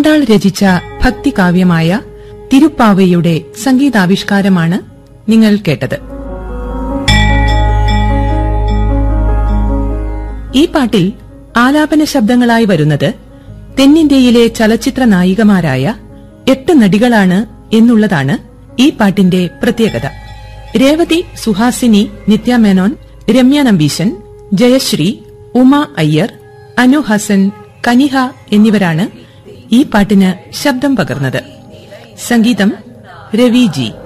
ആണ്ടാൾ രചിച്ച ഭക്തികാവ്യമായ തിരുപ്പാവയുടെ സംഗീതാവിഷ്കാരമാണ് നിങ്ങൾ കേട്ടത് ഈ പാട്ടിൽ ആലാപന ശബ്ദങ്ങളായി വരുന്നത് തെന്നിന്ത്യയിലെ ചലച്ചിത്ര നായികമാരായ എട്ട് നടികളാണ് എന്നുള്ളതാണ് ഈ പാട്ടിന്റെ പ്രത്യേകത രേവതി സുഹാസിനി നിത്യ മേനോൻ രമ്യ നമ്പീശൻ ജയശ്രീ ഉമ അയ്യർ അനു ഹസൻ കനിഹ എന്നിവരാണ് ഈ പാട്ടിന് ശബ്ദം പകർന്നത് സംഗീതം രവി ജി